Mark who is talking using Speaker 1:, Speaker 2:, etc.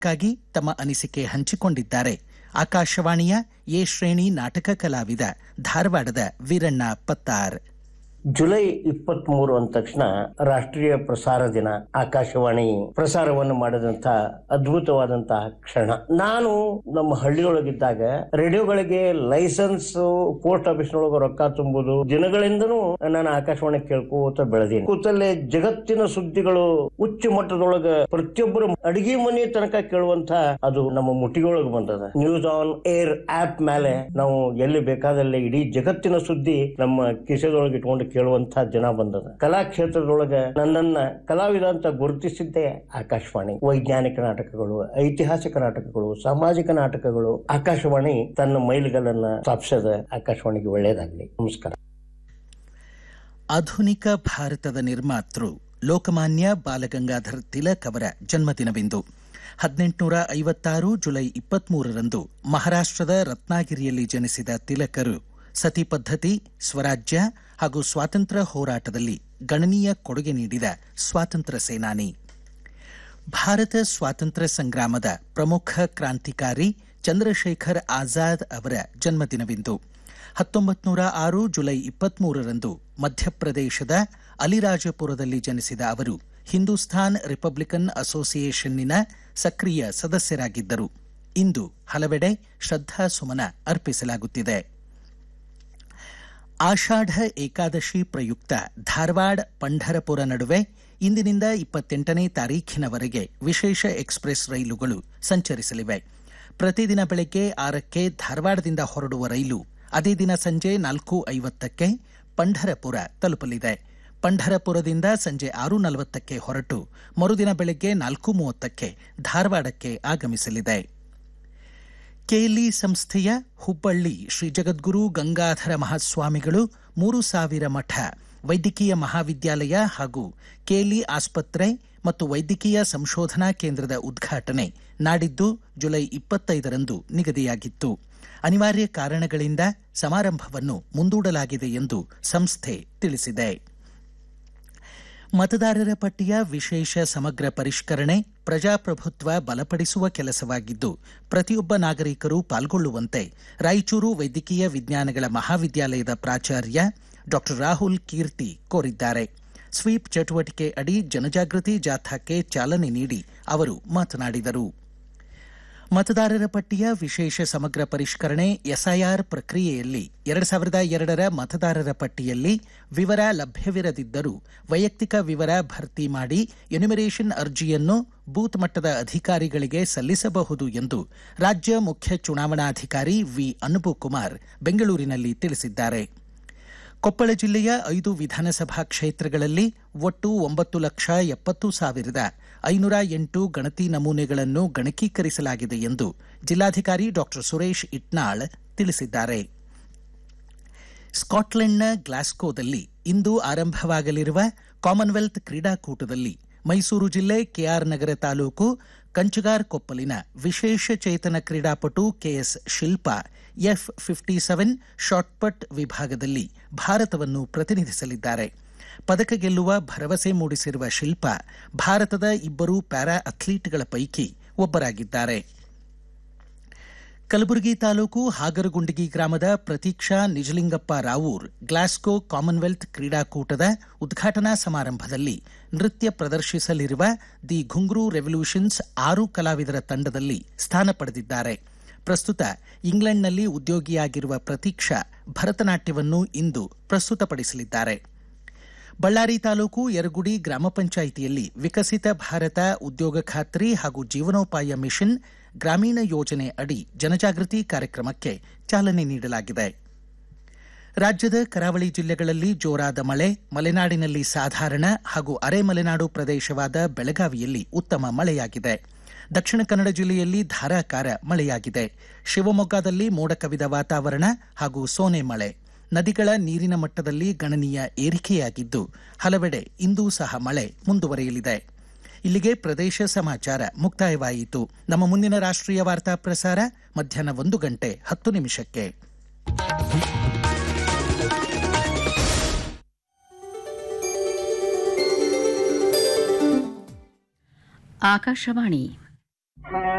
Speaker 1: ಕ್ಕಾಗಿ ತಮ್ಮ ಅನಿಸಿಕೆ ಹಂಚಿಕೊಂಡಿದ್ದಾರೆ ಆಕಾಶವಾಣಿಯ ಎ ಶ್ರೇಣಿ ನಾಟಕ ಕಲಾವಿದ ಧಾರವಾಡದ ವೀರಣ್ಣ ಪತ್ತಾರ್
Speaker 2: ಜುಲೈ ಇಪ್ಪತ್ತ್ ಮೂರು ಅಂದ ತಕ್ಷಣ ರಾಷ್ಟ್ರೀಯ ಪ್ರಸಾರ ದಿನ ಆಕಾಶವಾಣಿ ಪ್ರಸಾರವನ್ನು ಮಾಡಿದಂತ ಅದ್ಭುತವಾದಂತಹ ಕ್ಷಣ ನಾನು ನಮ್ಮ ಹಳ್ಳಿಯೊಳಗಿದ್ದಾಗ ರೇಡಿಯೋಗಳಿಗೆ ಲೈಸೆನ್ಸ್ ಪೋಸ್ಟ್ ಆಫೀಸ್ನೊಳಗೆ ರೊಕ್ಕ ತುಂಬುದು ದಿನಗಳಿಂದನೂ ನಾನು ಆಕಾಶವಾಣಿ ಕೇಳ್ಕೋತ ಬೆಳೆದೀನಿ ಕೂತಲ್ಲೇ ಜಗತ್ತಿನ ಸುದ್ದಿಗಳು ಉಚ್ಚ ಮಟ್ಟದೊಳಗ ಪ್ರತಿಯೊಬ್ಬರು ಅಡಿಗೆ ಮನೆ ತನಕ ಕೇಳುವಂತ ಅದು ನಮ್ಮ ಮುಟ್ಟಿಗೊಳಗೆ ಬಂದದ ನ್ಯೂಸ್ ಆನ್ ಏರ್ ಆಪ್ ಮೇಲೆ ನಾವು ಎಲ್ಲಿ ಬೇಕಾದಲ್ಲಿ ಇಡೀ ಜಗತ್ತಿನ ಸುದ್ದಿ ನಮ್ಮ ಕಿಸೆದೊಳಗೆ ಇಟ್ಕೊಂಡು ಕೇಳುವಂತ ಜನ ಬಂದದ ಕಲಾ ಕ್ಷೇತ್ರದೊಳಗ ನನ್ನನ್ನ ಕಲಾವಿದ ಅಂತ ಗುರುತಿಸಿದ್ದೇ ಆಕಾಶವಾಣಿ ವೈಜ್ಞಾನಿಕ ನಾಟಕಗಳು ಐತಿಹಾಸಿಕ ನಾಟಕಗಳು ಸಾಮಾಜಿಕ ನಾಟಕಗಳು ಆಕಾಶವಾಣಿ ತನ್ನ ಮೈಲಿಗಲ್ಲನ್ನ ಸ್ಥಾಪಿಸದ ಆಕಾಶವಾಣಿಗೆ ಒಳ್ಳೇದಾಗ್ಲಿ ನಮಸ್ಕಾರ
Speaker 1: ಆಧುನಿಕ ಭಾರತದ ನಿರ್ಮಾತೃ ಲೋಕಮಾನ್ಯ ಬಾಲಗಂಗಾಧರ್ ತಿಲಕ್ ಅವರ ಜನ್ಮದಿನವಿಂದು ಹದಿನೆಂಟುನೂರ ಐವತ್ತಾರು ಜುಲೈ ಇಪ್ಪತ್ಮೂರರಂದು ಮಹಾರಾಷ್ಟ್ರದ ರತ್ನಾಗಿರಿಯಲ್ಲಿ ಜನಿಸಿದ ತಿಲಕರು ಸತಿ ಪದ್ಧತಿ ಸ್ವರಾಜ್ಯ ಹಾಗೂ ಸ್ವಾತಂತ್ರ್ಯ ಹೋರಾಟದಲ್ಲಿ ಗಣನೀಯ ಕೊಡುಗೆ ನೀಡಿದ ಸ್ವಾತಂತ್ರ್ಯ ಸೇನಾನಿ ಭಾರತ ಸ್ವಾತಂತ್ರ್ಯ ಸಂಗ್ರಾಮದ ಪ್ರಮುಖ ಕ್ರಾಂತಿಕಾರಿ ಚಂದ್ರಶೇಖರ್ ಆಜಾದ್ ಅವರ ಜನ್ಮದಿನವಿಂದು ಹತ್ತೊಂಬತ್ತು ನೂರ ಆರು ಜುಲೈ ಇಪ್ಪತ್ಮೂರರಂದು ಮಧ್ಯಪ್ರದೇಶದ ಅಲಿರಾಜಪುರದಲ್ಲಿ ಜನಿಸಿದ ಅವರು ಹಿಂದೂಸ್ತಾನ್ ರಿಪಬ್ಲಿಕನ್ ಅಸೋಸಿಯೇಷನ್ನಿನ ಸಕ್ರಿಯ ಸದಸ್ಯರಾಗಿದ್ದರು ಇಂದು ಹಲವೆಡೆ ಶ್ರದ್ಧಾ ಸುಮನ ಅರ್ಪಿಸಲಾಗುತ್ತಿದೆ ಆಷಾಢ ಏಕಾದಶಿ ಪ್ರಯುಕ್ತ ಧಾರವಾಡ ಪಂಢರಪುರ ನಡುವೆ ಇಂದಿನಿಂದ ಇಪ್ಪತ್ತೆಂಟನೇ ತಾರೀಖಿನವರೆಗೆ ವಿಶೇಷ ಎಕ್ಸ್ಪ್ರೆಸ್ ರೈಲುಗಳು ಸಂಚರಿಸಲಿವೆ ಪ್ರತಿದಿನ ಬೆಳಗ್ಗೆ ಆರಕ್ಕೆ ಧಾರವಾಡದಿಂದ ಹೊರಡುವ ರೈಲು ಅದೇ ದಿನ ಸಂಜೆ ನಾಲ್ಕು ಐವತ್ತಕ್ಕೆ ಪಂಢರಪುರ ತಲುಪಲಿದೆ ಪಂಢರಪುರದಿಂದ ಸಂಜೆ ಆರು ನಲವತ್ತಕ್ಕೆ ಹೊರಟು ಮರುದಿನ ಬೆಳಗ್ಗೆ ನಾಲ್ಕು ಮೂವತ್ತಕ್ಕೆ ಧಾರವಾಡಕ್ಕೆ ಆಗಮಿಸಲಿದೆ ಕೆಎಲ್ಇ ಸಂಸ್ಥೆಯ ಹುಬ್ಬಳ್ಳಿ ಶ್ರೀ ಜಗದ್ಗುರು ಗಂಗಾಧರ ಮಹಾಸ್ವಾಮಿಗಳು ಮೂರು ಸಾವಿರ ಮಠ ವೈದ್ಯಕೀಯ ಮಹಾವಿದ್ಯಾಲಯ ಹಾಗೂ ಕೆಎಲ್ಇ ಆಸ್ಪತ್ರೆ ಮತ್ತು ವೈದ್ಯಕೀಯ ಸಂಶೋಧನಾ ಕೇಂದ್ರದ ಉದ್ಘಾಟನೆ ನಾಡಿದ್ದು ಜುಲೈ ಇಪ್ಪತ್ತೈದರಂದು ನಿಗದಿಯಾಗಿತ್ತು ಅನಿವಾರ್ಯ ಕಾರಣಗಳಿಂದ ಸಮಾರಂಭವನ್ನು ಮುಂದೂಡಲಾಗಿದೆ ಎಂದು ಸಂಸ್ಥೆ ತಿಳಿಸಿದೆ ಮತದಾರರ ಪಟ್ಟಿಯ ವಿಶೇಷ ಸಮಗ್ರ ಪರಿಷ್ಕರಣೆ ಪ್ರಜಾಪ್ರಭುತ್ವ ಬಲಪಡಿಸುವ ಕೆಲಸವಾಗಿದ್ದು ಪ್ರತಿಯೊಬ್ಬ ನಾಗರಿಕರು ಪಾಲ್ಗೊಳ್ಳುವಂತೆ ರಾಯಚೂರು ವೈದ್ಯಕೀಯ ವಿಜ್ಞಾನಗಳ ಮಹಾವಿದ್ಯಾಲಯದ ಪ್ರಾಚಾರ್ಯ ಡಾಕ್ಟರ್ ರಾಹುಲ್ ಕೀರ್ತಿ ಕೋರಿದ್ದಾರೆ ಸ್ವೀಪ್ ಚಟುವಟಿಕೆ ಅಡಿ ಜನಜಾಗೃತಿ ಜಾಥಾಕ್ಕೆ ಚಾಲನೆ ನೀಡಿ ಅವರು ಮಾತನಾಡಿದರು ಮತದಾರರ ಪಟ್ಟಿಯ ವಿಶೇಷ ಸಮಗ್ರ ಪರಿಷ್ಕರಣೆ ಎಸ್ಐಆರ್ ಪ್ರಕ್ರಿಯೆಯಲ್ಲಿ ಎರಡು ಸಾವಿರದ ಎರಡರ ಮತದಾರರ ಪಟ್ಟಿಯಲ್ಲಿ ವಿವರ ಲಭ್ಯವಿರದಿದ್ದರೂ ವೈಯಕ್ತಿಕ ವಿವರ ಭರ್ತಿ ಮಾಡಿ ಎನ್ಯುಮರೇಷನ್ ಅರ್ಜಿಯನ್ನು ಬೂತ್ ಮಟ್ಟದ ಅಧಿಕಾರಿಗಳಿಗೆ ಸಲ್ಲಿಸಬಹುದು ಎಂದು ರಾಜ್ಯ ಮುಖ್ಯ ಚುನಾವಣಾಧಿಕಾರಿ ವಿ ಅನುಪಕುಮಾರ್ ಬೆಂಗಳೂರಿನಲ್ಲಿ ತಿಳಿಸಿದ್ದಾರೆ ಕೊಪ್ಪಳ ಜಿಲ್ಲೆಯ ಐದು ವಿಧಾನಸಭಾ ಕ್ಷೇತ್ರಗಳಲ್ಲಿ ಒಟ್ಟು ಒಂಬತ್ತು ಲಕ್ಷ ಎಪ್ಪತ್ತು ಸಾವಿರದ ಐನೂರ ಎಂಟು ಗಣತಿ ನಮೂನೆಗಳನ್ನು ಗಣಕೀಕರಿಸಲಾಗಿದೆ ಎಂದು ಜಿಲ್ಲಾಧಿಕಾರಿ ಡಾಕ್ಟರ್ ಸುರೇಶ್ ಇಟ್ನಾಳ್ ತಿಳಿಸಿದ್ದಾರೆ ಸ್ಕಾಟ್ಲೆಂಡ್ನ ಗ್ಲಾಸ್ಕೋದಲ್ಲಿ ಇಂದು ಆರಂಭವಾಗಲಿರುವ ಕಾಮನ್ವೆಲ್ತ್ ಕ್ರೀಡಾಕೂಟದಲ್ಲಿ ಮೈಸೂರು ಜಿಲ್ಲೆ ಕೆಆರ್ ನಗರ ತಾಲೂಕು ಕಂಚಗಾರ್ ಕೊಪ್ಪಲಿನ ವಿಶೇಷ ಚೇತನ ಕ್ರೀಡಾಪಟು KS Shilpa F fifty seven shot put ವಿಭಾಗದಲ್ಲಿ ಭಾರತವನ್ನು ಪ್ರತಿನಿಧಿಸಲಿದ್ದಾರೆ ಪದಕ ಗೆಲ್ಲುವ ಭರವಸೆ ಮೂಡಿಸಿರುವ ಶಿಲ್ಪಾ ಭಾರತದ ಇಬ್ಬರು ಪ್ಯಾರಾ ಅಥ್ಲೀಟ್ಗಳ ಪೈಕಿ ಒಬ್ಬರಾಗಿದ್ದಾರೆ ಕಲಬುರಗಿ ತಾಲೂಕು ಹಾಗರಗುಂಡಗಿ ಗ್ರಾಮದ ಪ್ರತೀಕ್ಷಾ ನಿಜಲಿಂಗಪ್ಪ ರಾವೂರ್ ಗ್ಲಾಸ್ಗೋ ಕಾಮನ್ವೆಲ್ತ್ ಕ್ರೀಡಾಕೂಟದ ಉದ್ಘಾಟನಾ ಸಮಾರಂಭದಲ್ಲಿ ನೃತ್ಯ ಪ್ರದರ್ಶಿಸಲಿರುವ ದಿ ಘುಂಗ್ರು ರೆವಲ್ಯೂಷನ್ಸ್ ಆರು ಕಲಾವಿದರ ತಂಡದಲ್ಲಿ ಸ್ಥಾನ ಪಡೆದಿದ್ದಾರೆ ಪ್ರಸ್ತುತ ಇಂಗ್ಲೆಂಡ್ನಲ್ಲಿ ಉದ್ಯೋಗಿಯಾಗಿರುವ ಪ್ರತೀಕ್ಷಾ ಭರತನಾಟ್ಯವನ್ನು ಇಂದು ಪ್ರಸ್ತುತಪಡಿಸಲಿದ್ದಾರೆ ಬಳ್ಳಾರಿ ತಾಲೂಕು ಯರಗುಡಿ ಗ್ರಾಮ ಪಂಚಾಯಿತಿಯಲ್ಲಿ ವಿಕಸಿತ ಭಾರತ ಉದ್ಯೋಗ ಖಾತ್ರಿ ಹಾಗೂ ಜೀವನೋಪಾಯ ಮಿಷನ್ ಗ್ರಾಮೀಣ ಯೋಜನೆ ಅಡಿ ಜನಜಾಗೃತಿ ಕಾರ್ಯಕ್ರಮಕ್ಕೆ ಚಾಲನೆ ನೀಡಲಾಗಿದೆ ರಾಜ್ಯದ ಕರಾವಳಿ ಜಿಲ್ಲೆಗಳಲ್ಲಿ ಜೋರಾದ ಮಳೆ ಮಲೆನಾಡಿನಲ್ಲಿ ಸಾಧಾರಣ ಹಾಗೂ ಅರೆ ಮಲೆನಾಡು ಪ್ರದೇಶವಾದ ಬೆಳಗಾವಿಯಲ್ಲಿ ಉತ್ತಮ ಮಳೆಯಾಗಿದೆ ದಕ್ಷಿಣ ಕನ್ನಡ ಜಿಲ್ಲೆಯಲ್ಲಿ ಧಾರಾಕಾರ ಮಳೆಯಾಗಿದೆ ಶಿವಮೊಗ್ಗದಲ್ಲಿ ಮೋಡ ಕವಿದ ವಾತಾವರಣ ಹಾಗೂ ಸೋನೆ ಮಳೆ ನದಿಗಳ ನೀರಿನ ಮಟ್ಟದಲ್ಲಿ ಗಣನೀಯ ಏರಿಕೆಯಾಗಿದ್ದು ಹಲವೆಡೆ ಇಂದೂ ಸಹ ಮಳೆ ಮುಂದುವರಿಯಲಿದೆ ಇಲ್ಲಿಗೆ ಪ್ರದೇಶ ಸಮಾಚಾರ ಮುಕ್ತಾಯವಾಯಿತು ನಮ್ಮ ಮುಂದಿನ ರಾಷ್ಟ್ರೀಯ ವಾರ್ತಾ ಪ್ರಸಾರ ಮಧ್ಯಾಹ್ನ ಒಂದು ಗಂಟೆ ಹತ್ತು ನಿಮಿಷಕ್ಕೆ
Speaker 3: ಆಕಾಶವಾಣಿ